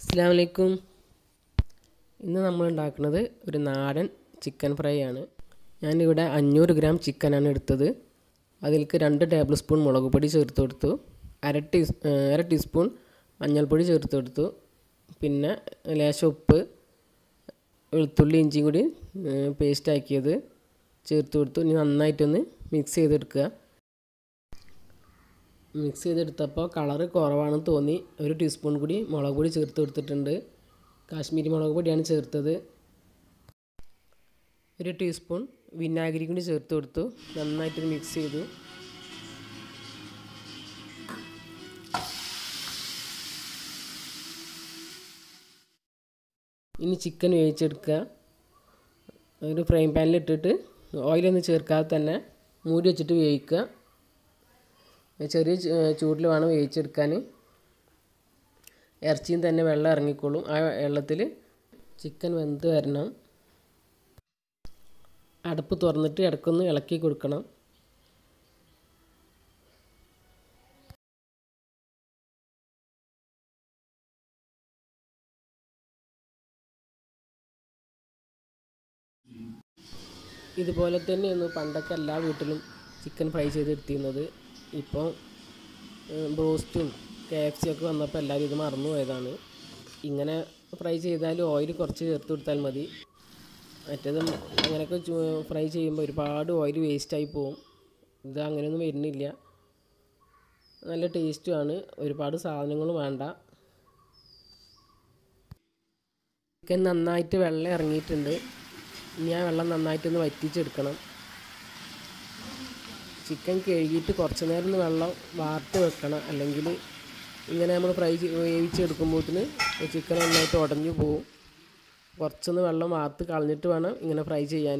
അസ്സാം വലൈക്കും ഇന്ന് നമ്മൾ ഉണ്ടാക്കുന്നത് ഒരു നാടൻ ചിക്കൻ ഫ്രൈ ആണ് ഞാനിവിടെ അഞ്ഞൂറ് ഗ്രാം ചിക്കനാണ് എടുത്തത് അതിലേക്ക് രണ്ട് ടേബിൾ സ്പൂൺ മുളക് പൊടി ചേർത്ത് കൊടുത്തു അര ടീ അര ടീസ്പൂൺ മഞ്ഞൾപ്പൊടി ചേർത്ത് കൊടുത്തു പിന്നെ ലേശം ഉപ്പ് വെളുത്തുള്ളി ഇഞ്ചിയും കൂടി പേസ്റ്റ് ആക്കിയത് ചേർത്ത് കൊടുത്തു ഇനി നന്നായിട്ടൊന്ന് മിക്സ് ചെയ്തെടുക്കുക മിക്സ് ചെയ്തെടുത്തപ്പോൾ കളറ് കുറവാണെന്ന് തോന്നി ഒരു ടീസ്പൂൺ കൂടി മുളക് പൊടി ചേർത്ത് കൊടുത്തിട്ടുണ്ട് കാശ്മീരി മുളക് പൊടിയാണ് ചേർത്തത് ഒരു ടീസ്പൂൺ വിനാഗിരി കൂടി ചേർത്ത് കൊടുത്തു നന്നായിട്ട് മിക്സ് ചെയ്തു ഇനി ചിക്കൻ വേവിച്ചെടുക്കുക ഒരു ഫ്രൈ പാനിൽ ഇട്ടിട്ട് ഓയിലൊന്നും ചേർക്കാതെ തന്നെ മൂടി വെച്ചിട്ട് വേവിക്കുക ചെറിയ ചൂടിൽ വേണം വേവിച്ചെടുക്കാൻ ഇറച്ചിയും തന്നെ വെള്ളം ഇറങ്ങിക്കോളും ആ വെള്ളത്തിൽ ചിക്കൻ വെന്ത് വരണം അടപ്പ് തുറന്നിട്ട് ഇടയ്ക്കൊന്ന് ഇളക്കി കൊടുക്കണം ഇതുപോലെ തന്നെയായിരുന്നു പണ്ടൊക്കെ എല്ലാ വീട്ടിലും ചിക്കൻ ഫ്രൈ ചെയ്തെടുത്തിരുന്നത് ഇപ്പോൾ ബ്രോസ്റ്റും കെ എഫ് സി ഒക്കെ വന്നപ്പോൾ എല്ലാവരും ഇത് മറന്നു പോയതാണ് ഇങ്ങനെ ഫ്രൈ ചെയ്താൽ ഓയിൽ കുറച്ച് ചേർത്ത് കൊടുത്താൽ മതി മറ്റേത് അങ്ങനെയൊക്കെ ഫ്രൈ ചെയ്യുമ്പോൾ ഒരുപാട് ഓയിൽ വേസ്റ്റായി പോവും ഇത് അങ്ങനെയൊന്നും വരുന്നില്ല നല്ല ടേസ്റ്റുമാണ് ഒരുപാട് സാധനങ്ങളും വേണ്ട ചിക്കൻ നന്നായിട്ട് വെള്ളം ഇറങ്ങിയിട്ടുണ്ട് ഇനി ആ വെള്ളം നന്നായിട്ടൊന്ന് വറ്റിച്ചെടുക്കണം ചിക്കൻ കഴുകിയിട്ട് കുറച്ച് നേരം ഒന്ന് വെള്ളം വാർത്ത് വെക്കണം അല്ലെങ്കിൽ ഇങ്ങനെ നമ്മൾ ഫ്രൈ വേവിച്ചെടുക്കുമ്പോഴത്തിന് ചിക്കൻ നന്നായിട്ട് ഉടഞ്ഞു പോവും കുറച്ചൊന്ന് വെള്ളം വാർത്ത് കളഞ്ഞിട്ട് വേണം ഇങ്ങനെ ഫ്രൈ ചെയ്യാൻ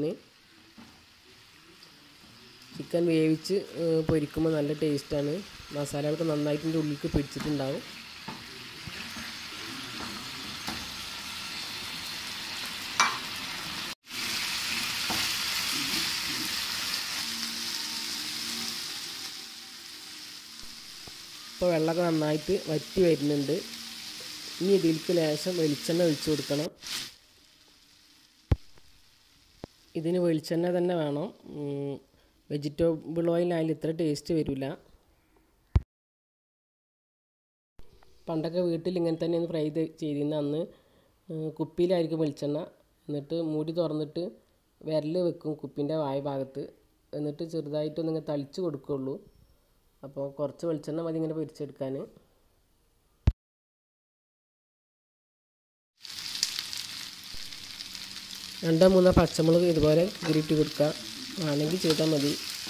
ചിക്കൻ വേവിച്ച് പൊരിക്കുമ്പോൾ നല്ല ടേസ്റ്റാണ് മസാലകളൊക്കെ നന്നായിട്ട് ഇതിൻ്റെ ഉള്ളിലേക്ക് പിടിച്ചിട്ടുണ്ടാവും ഇപ്പോൾ വെള്ളമൊക്കെ നന്നായിട്ട് വറ്റി വരുന്നുണ്ട് ഇനി ഇതിലേക്ക് ലേശം വെളിച്ചെണ്ണ ഒഴിച്ചു കൊടുക്കണം ഇതിന് വെളിച്ചെണ്ണ തന്നെ വേണം വെജിറ്റബിൾ ഓയിലായാലും ഇത്ര ടേസ്റ്റ് വരില്ല പണ്ടൊക്കെ വീട്ടിൽ ഇങ്ങനെ തന്നെയാണ് ഫ്രൈ ചെയ്തിരുന്ന അന്ന് കുപ്പിയിലായിരിക്കും വെളിച്ചെണ്ണ എന്നിട്ട് മൂടി തുറന്നിട്ട് വിരൽ വെക്കും കുപ്പിൻ്റെ വായ ഭാഗത്ത് എന്നിട്ട് ചെറുതായിട്ടൊന്നിങ്ങനെ തളിച്ച് കൊടുക്കുകയുള്ളൂ അപ്പോൾ കുറച്ച് വെളിച്ചെണ്ണ മതി ഇങ്ങനെ പൊരിച്ചെടുക്കാൻ രണ്ടോ മൂന്നോ പച്ചമുളക് ഇതുപോലെ കീറിയിട്ട് കൊടുക്കുക വേണമെങ്കിൽ ചെയ്താൽ മതി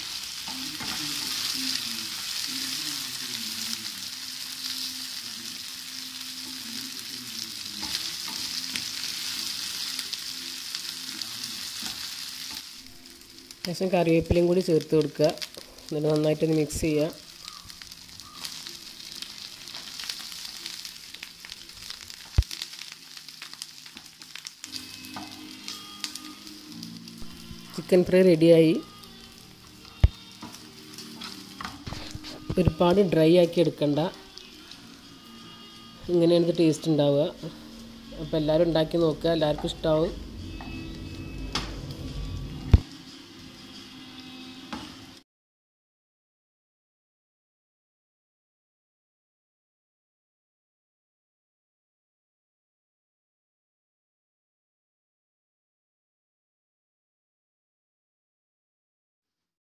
ശേഷം കറിവേപ്പിലയും കൂടി ചേർത്ത് കൊടുക്കുക എന്നിട്ട് നന്നായിട്ടൊന്ന് മിക്സ് ചെയ്യുക ചിക്കൻ ഫ്രൈ റെഡിയായി ഒരുപാട് ഡ്രൈ ആക്കി എടുക്കണ്ട ഇങ്ങനെയാണ് ഇത് ടേസ്റ്റ് ഉണ്ടാവുക അപ്പോൾ എല്ലാവരും ഉണ്ടാക്കി നോക്കുക എല്ലാവർക്കും ഇഷ്ടമാവും